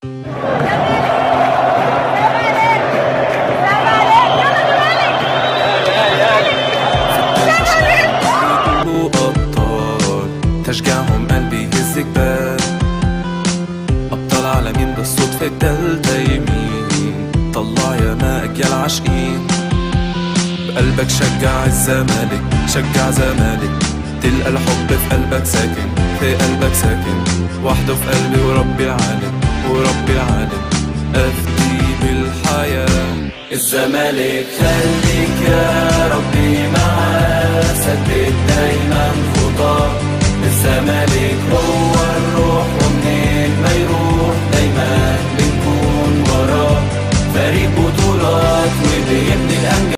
وأبطال تشجعهم قلبي يهز جبال أبطال عالمين بالصدفة التالتة يمين طلع يا ما أجيال عاشقين بقلبك شجع الزمالك شجع زمالك تلقى الحب في قلبك ساكن في قلبك ساكن وحده في قلبي وربي العالم وربي العالم أفدي بالحياة الزمالك خليك يا ربي معاك